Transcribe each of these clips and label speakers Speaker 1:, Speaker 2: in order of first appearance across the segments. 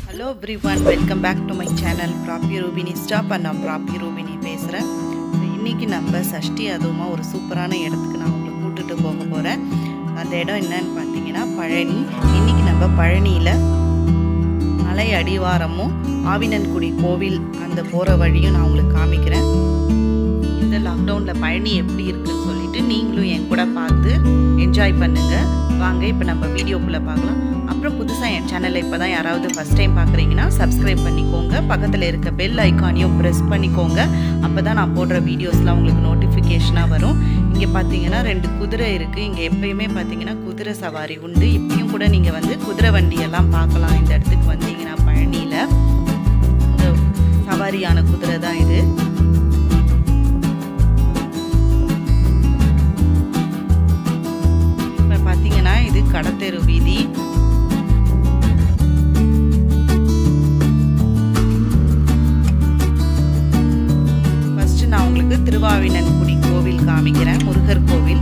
Speaker 1: hello everyone welcome back to my channel ப்ராப்பி Rubini stop and நான் ப்ராப்பி ரூபினி பேசுகிறேன் ஸோ இன்றைக்கி நம்ம சஷ்டி அதுவுமா ஒரு சூப்பரான இடத்துக்கு நான் உங்களை கூட்டிட்டு போக போகிறேன் அந்த இடம் என்னன்னு பார்த்தீங்கன்னா பழனி இன்றைக்கி நம்ம பழனியில் மலை அடிவாரமும் ஆவினன்குடி கோவில் அந்த போகிற வழியும் நான் உங்களுக்கு காமிக்கிறேன் இந்த லாக்டவுனில் பழனி எப்படி இருக்குன்னு சொல்லிட்டு நீங்களும் என் கூட பார்த்து என்ஜாய் பண்ணுங்கள் வாங்க இப்போ நம்ம வீடியோக்குள்ளே பார்க்கலாம் அப்புறம் புதுசாக என் சேனலை இப்போ தான் யாராவது ஃபஸ்ட் டைம் பார்க்குறீங்கன்னா சப்ஸ்கிரைப் பண்ணிக்கோங்க பக்கத்தில் இருக்க பெல் ஐக்கானையும் ப்ரெஸ் பண்ணிக்கோங்க அப்போ தான் நான் போடுற வீடியோஸ்லாம் உங்களுக்கு நோட்டிஃபிகேஷனாக வரும் இங்கே பார்த்தீங்கன்னா ரெண்டு குதிரை இருக்குது இங்கே எப்பயுமே பார்த்தீங்கன்னா குதிரை சவாரி உண்டு இப்பயும் கூட நீங்கள் வந்து குதிரை வண்டியெல்லாம் பார்க்கலாம் இந்த இடத்துக்கு வந்தீங்கன்னா பழனியில் இந்த சவாரியான குதிரை தான் இது இப்போ பார்த்தீங்கன்னா இது கடத்தெரு வீதி ஃபர்ஸ்ட் நான் உங்களுக்கு திருவாவினன்குடி கோவில் காமிக்கிறேன் முருகர் கோவில்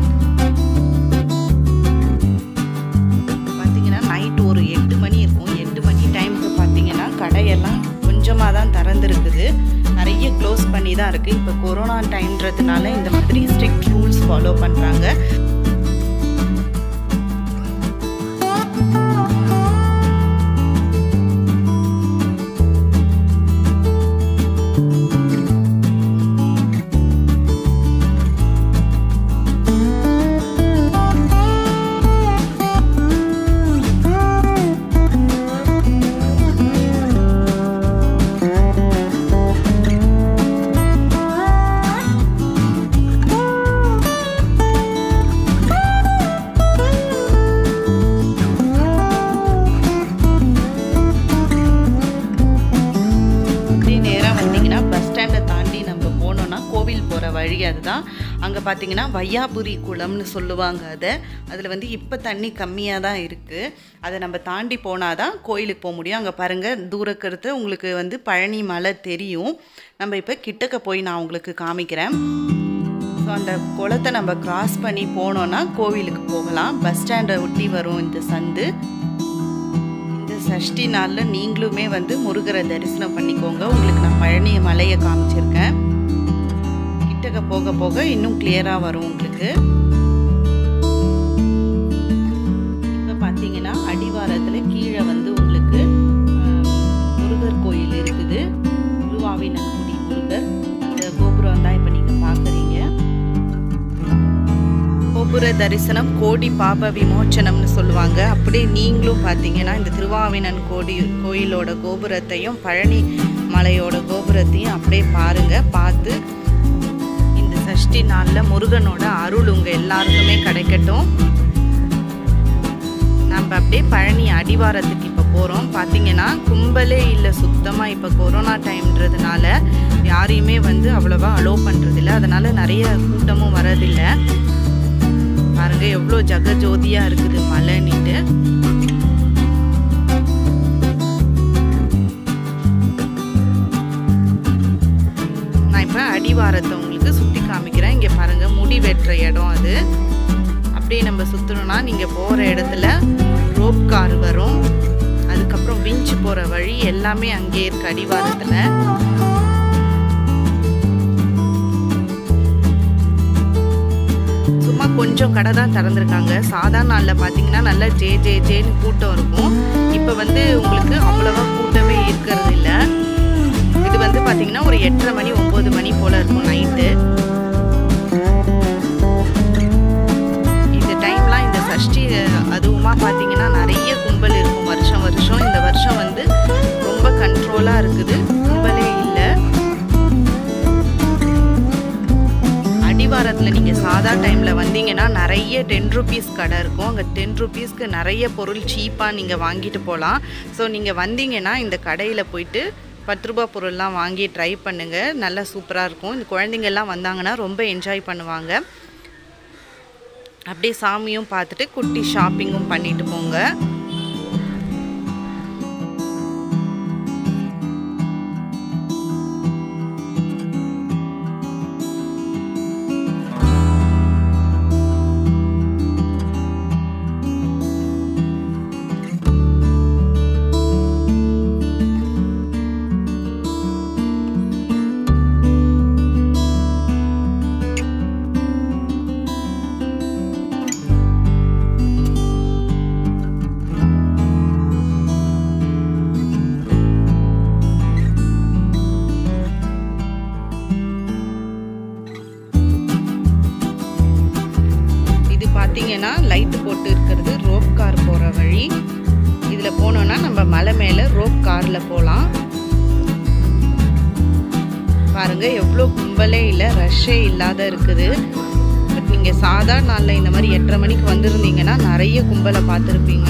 Speaker 1: பார்த்தீங்கன்னா நைட் ஒரு எட்டு மணி இருக்கும் எட்டு மணி டைமுக்கு பார்த்தீங்கன்னா கடையெல்லாம் கொஞ்சமாக தான் திறந்துருக்குது நிறைய க்ளோஸ் பண்ணி தான் இருக்குது இப்போ கொரோனா டைம்ன்றதுனால இந்த மாதிரி ஸ்ட்ரிக்ட் ரூல்ஸ் ஃபாலோ பண்ணுறாங்க அப்படியே நேராக வந்தீங்கன்னா பஸ் ஸ்டாண்டை தாண்டி நம்ம போனோம்னா கோவில் போகிற வழி அதுதான் அங்கே பார்த்தீங்கன்னா வையாபுரி குளம்னு சொல்லுவாங்க அதை அதில் வந்து இப்போ தண்ணி கம்மியாக தான் இருக்குது அதை நம்ம தாண்டி போனால் தான் கோயிலுக்கு போக முடியும் அங்கே பாருங்கள் தூரக்கிறது உங்களுக்கு வந்து பழனி மலை தெரியும் நம்ம இப்போ கிட்டக்க போய் நான் உங்களுக்கு காமிக்கிறேன் ஸோ அந்த குளத்தை நம்ம கிராஸ் பண்ணி போனோன்னா கோவிலுக்கு போகலாம் பஸ் ஸ்டாண்டை ஒட்டி வரும் இந்த சந்து இந்த சஷ்டி நாளில் நீங்களுமே வந்து முருகரை தரிசனம் பண்ணிக்கோங்க உங்களுக்கு நான் பழனி மலையை காமிச்சிருக்கேன் கிட்டக்க போக போக இன்னும் கிளியராக வரும் உங்களுக்கு இப்போ பார்த்தீங்கன்னா அடிவாரத்தில் கீழே வந்து உங்களுக்கு ஆஹ், முருகர் கோயில் இருக்குது திருவாவினன்குடி முருகர் இந்த கோபுரம் தான் இப்போ நீங்கள் பார்க்குறீங்க கோபுர தரிசனம் கோடி பாப விமோச்சனம்னு சொல்லுவாங்க அப்படியே நீங்களும் பார்த்தீங்கன்னா இந்த திருவாவினன் கோடி கோயிலோட கோபுரத்தையும் பழனி மலையோட கோபுரத்தையும் அப்படியே பாருங்க பார்த்து இந்த சஷ்டி நாளில் முருகனோட அருள் உங்கள் எல்லாருக்குமே கிடைக்கட்டும் நம்ம அப்படியே பழனி அடிவாரத்துக்கு இப்போ போகிறோம் பார்த்தீங்கன்னா கும்பலே இல்லை சுத்தமாக இப்போ கொரோனா டைம்ன்றதுனால யாரையுமே வந்து அவ்வளோவா அலோவ் பண்ணுறதில்ல அதனால் நிறைய கூட்டமும் வரதில்லை பாருங்க எவ்வளோ ஜகஜோதியா இருக்குது மலைன்னுட்டு நான் இப்போ அடிவாரத்தை உங்களுக்கு சுற்றி காமிக்கிறேன் இங்கே பாருங்க முடி வெட்டுற இடம் அது அப்படியே நம்ம சுற்றணும்னா நீங்கள் போகிற இடத்துல ரோப் கார் வரும் அதுக்கப்புறம் விஞ்சு போகிற வழி எல்லாமே அங்கே இருக்கு அடிவாரத்தில் சும்மா கொஞ்சம் கடை தான் திறந்துருக்காங்க சாதாரண நாளில் பார்த்தீங்கன்னா நல்லா ஜே ஜே ஜேன்னு கூட்டம் இருக்கும் இப்போ வந்து உங்களுக்கு அவ்வளோவா கூட்டமே இருக்கிறது இல்லை இது வந்து பார்த்தீங்கன்னா ஒரு எட்டரை மணி ஒம்பது மணி போல் இருக்கும் நைட்டு இந்த டைம்லாம் இந்த சஷ்டி அதுவுமா பார்த்தீங்கன்னா நிறைய கும்பல் இருக்கும் வருஷம் வருஷம் இந்த வருஷம் வந்து ரொம்ப கண்ட்ரோலாக இருக்குது கும்பலே இல்லை அடிவாரத்தில் நீங்கள் சாதா டைமில் வந்தீங்கன்னா நிறைய டென் ருபீஸ் கடை இருக்கும் அங்கே டென் ருபீஸ்க்கு நிறைய பொருள் சீப்பாக நீங்கள் வாங்கிட்டு போகலாம் ஸோ நீங்கள் வந்தீங்கன்னா இந்த கடையில் போயிட்டு பத்து ரூபா பொருள்லாம் வாங்கி ட்ரை பண்ணுங்கள் நல்லா சூப்பராக இருக்கும் இந்த குழந்தைங்க எல்லாம் வந்தாங்கன்னா ரொம்ப என்ஜாய் பண்ணுவாங்க அப்படியே சாமியும் பார்த்துட்டு குட்டி ஷாப்பிங்கும் பண்ணிட்டு போங்க பார்த்தீங்கன்னா லைட்டு போட்டு இருக்கிறது ரோப் கார் போகிற வழி இதில் போனோன்னா நம்ம மலை மேலே ரோப் காரில் போகலாம் பாருங்கள் எவ்வளோ கும்பலே இல்லை ரஷ்ஷே இல்லாத இருக்குது பட் நீங்கள் சாதாரண நாளில் இந்த மாதிரி எட்டரை மணிக்கு வந்திருந்தீங்கன்னா நிறைய கும்பலை பார்த்துருப்பீங்க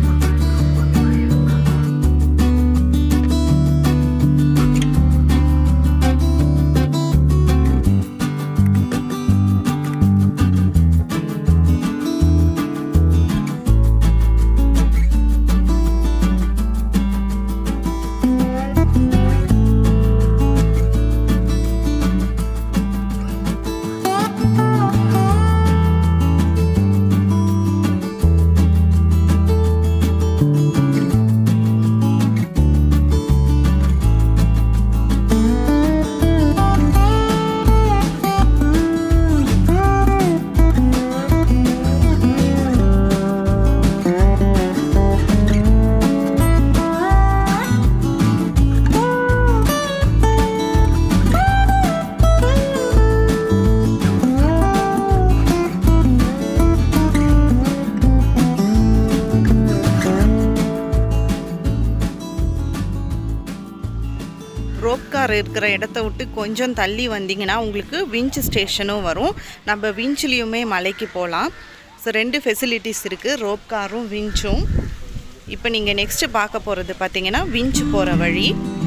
Speaker 1: ரோப் கார் இருக்கிற இடத்த விட்டு கொஞ்சம் தள்ளி வந்தீங்கன்னா உங்களுக்கு விஞ்ச் ஸ்டேஷனும் வரும் நம்ம விஞ்ச்லேயுமே மலைக்கு போகலாம் ஸோ ரெண்டு ஃபெசிலிட்டிஸ் இருக்குது ரோப் காரும் விஞ்சும் இப்போ நீங்கள் நெக்ஸ்ட்டு பார்க்க போகிறது பார்த்தீங்கன்னா விஞ்ச் போகிற வழி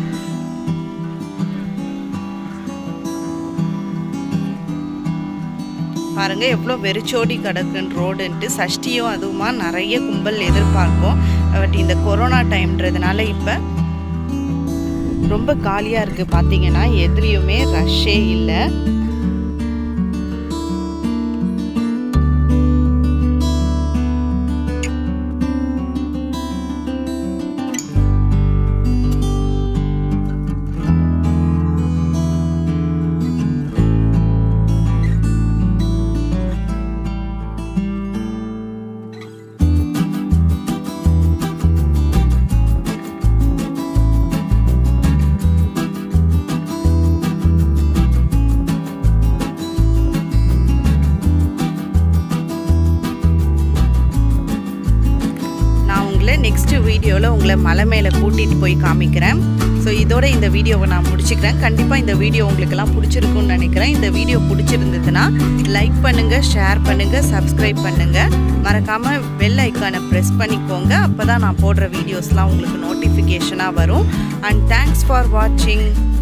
Speaker 1: பாருங்கள் எவ்வளோ வெறிச்சோடி கிடக்குன்னு ரோடுன்ட்டு சஷ்டியும் அதுவுமா நிறைய கும்பல் எதிர்பார்ப்போம் பட் இந்த கொரோனா டைம்ன்றதுனால இப்போ ரொம்ப காலியாக இருக்குது பார்த்தீங்கன்னா எதுலேயுமே ரஷ்ஷே இல்லை நான் உங்களை நெக்ஸ்ட் வீடியோவில் உங்களை மலை மேலே கூட்டிகிட்டு போய் காமிக்கிறேன் ஸோ இதோட இந்த வீடியோவை நான் முடிச்சுக்கிறேன் கண்டிப்பாக இந்த வீடியோ உங்களுக்கெல்லாம் பிடிச்சிருக்குன்னு நினைக்கிறேன் இந்த வீடியோ பிடிச்சிருந்ததுன்னா லைக் பண்ணுங்கள் ஷேர் பண்ணுங்கள் சப்ஸ்கிரைப் பண்ணுங்கள் மறக்காமல் பெல் ஐக்கானை ப்ரெஸ் பண்ணிக்கோங்க அப்போ தான் நான் போடுற வீடியோஸ்லாம் உங்களுக்கு நோட்டிஃபிகேஷனாக வரும் அண்ட் தேங்க்ஸ் ஃபார் வாட்சிங்